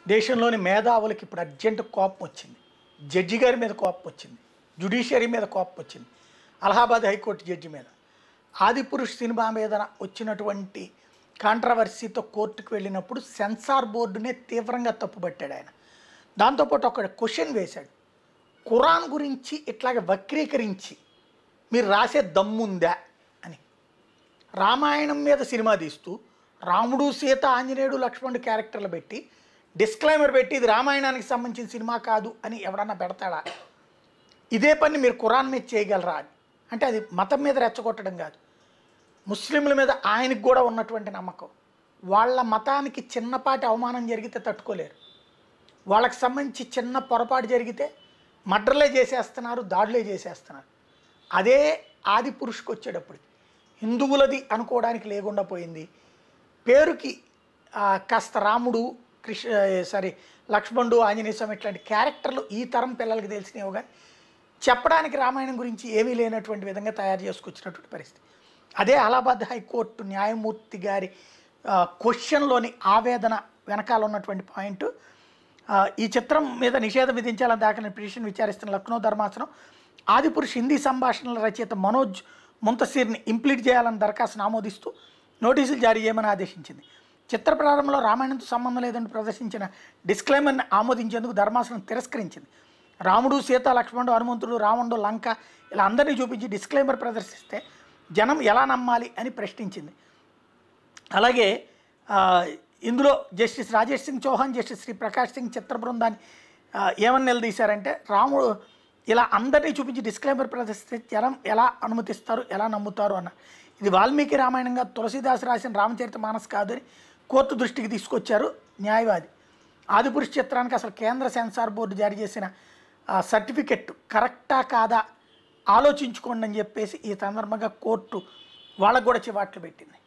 దేశంలోని మేధావులకి ఇప్పుడు అర్జెంట్ కోపం వచ్చింది జడ్జి గారి మీద కోపం వచ్చింది జుడిషియరీ మీద కోపం వచ్చింది అలహాబాద్ హైకోర్టు జడ్జి మీద ఆదిపురుష్ సినిమా మీద వచ్చినటువంటి కాంట్రవర్సీతో కోర్టుకు వెళ్ళినప్పుడు సెన్సార్ బోర్డునే తీవ్రంగా తప్పుపట్టాడు ఆయన దాంతోపాటు ఒక క్వశ్చన్ వేశాడు ఖురాన్ గురించి ఇట్లాగ వక్రీకరించి మీరు రాసే దమ్ముందా అని రామాయణం మీద సినిమా తీస్తూ రాముడు సీత ఆంజనేయుడు లక్ష్మణుడు క్యారెక్టర్లు పెట్టి డిస్క్లైమర్ పెట్టి ఇది రామాయణానికి సంబంధించిన సినిమా కాదు అని ఎవడన్నా పెడతాడా ఇదే పని మీరు ఖురాన్ మీద చేయగలరా అని అంటే అది మతం మీద రెచ్చగొట్టడం కాదు ముస్లింల మీద ఆయనకు కూడా ఉన్నటువంటి నమ్మకం వాళ్ళ మతానికి చిన్నపాటి అవమానం జరిగితే తట్టుకోలేరు వాళ్ళకి సంబంధించి చిన్న పొరపాటు జరిగితే మర్డర్లే చేసేస్తున్నారు దాడులే చేసేస్తున్నారు అదే ఆది పురుషుకు వచ్చేటప్పుడు హిందువులది అనుకోవడానికి లేకుండా పోయింది పేరుకి ఆ, కాస్త రాముడు కృష్ణ సారీ లక్ష్మణుడు ఆంజనేయ స్వామి ఇట్లాంటి క్యారెక్టర్లు ఈ తరం పిల్లలకి తెలిసినవి కానీ చెప్పడానికి రామాయణం గురించి ఏమీ లేనటువంటి విధంగా తయారు చేసుకొచ్చినటువంటి పరిస్థితి అదే అలహాబాద్ హైకోర్టు న్యాయమూర్తి గారి ఆ, క్వశ్చన్లోని ఆవేదన వెనకాల ఉన్నటువంటి పాయింట్ ఆ, ఈ చిత్రం మీద నిషేధం విధించాలని దాఖలైన పిటిషన్ విచారిస్తున్న లక్నో ధర్మాసనం ఆదిపురుష్ హిందీ సంభాషణల రచయిత మనోజ్ ముంతసీర్ని ఇంప్లీట్ చేయాలని దరఖాస్తును ఆమోదిస్తూ నోటీసులు జారీ చేయమని ఆదేశించింది చిత్ర ప్రారంభంలో రామాయణంతో సంబంధం లేదని ప్రదర్శించిన డిస్క్లైమర్ని ఆమోదించేందుకు ధర్మాసనం తిరస్కరించింది రాముడు సీత లక్ష్మణుడు హనుమంతుడు రావణుడు లంక ఇలా అందరినీ చూపించి డిస్క్లైమర్ ప్రదర్శిస్తే జనం ఎలా నమ్మాలి అని ప్రశ్నించింది అలాగే ఆ, ఇందులో జస్టిస్ రాజేష్ సింగ్ చౌహాన్ జస్టిస్ శ్రీ ప్రకాష్ సింగ్ చిత్ర బృందాన్ని ఆ, ఏమని నిలదీశారంటే రాముడు ఇలా అందరినీ చూపించి డిస్క్లైమర్ ప్రదర్శిస్తే జనం ఎలా అనుమతిస్తారు ఎలా నమ్ముతారు అన్న ఇది వాల్మీకి రామాయణంగా తులసీదాస్ రాసిన రామచరిత మానస్ కాదని కోర్టు దృష్టికి తీసుకొచ్చారు న్యాయవాది ఆదిపురుష్ చిత్రానికి అసలు కేంద్ర సెన్సార్ బోర్డు జారీ చేసిన ఆ, సర్టిఫికెట్ కరెక్టా కాదా ఆలోచించుకోండి అని చెప్పేసి ఈ సందర్భంగా కోర్టు వాళ్ళకు కూడా చివాట్లు పెట్టింది